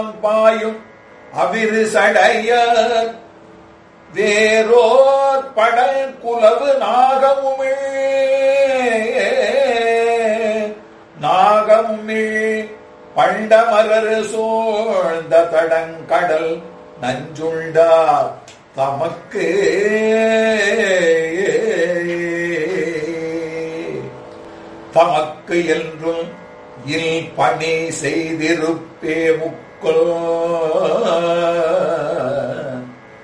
பாயும் அவிரு சடைய வேரோர் படல் குலவு நாகமுமிழ் நாகமுமிழ் பண்டமரர் சோழ்ந்த தடங்கடல் நஞ்சுண்டார் தமக்கு தமக்கு என்றும் இல் பணி செய்திருப்பே முக்கோ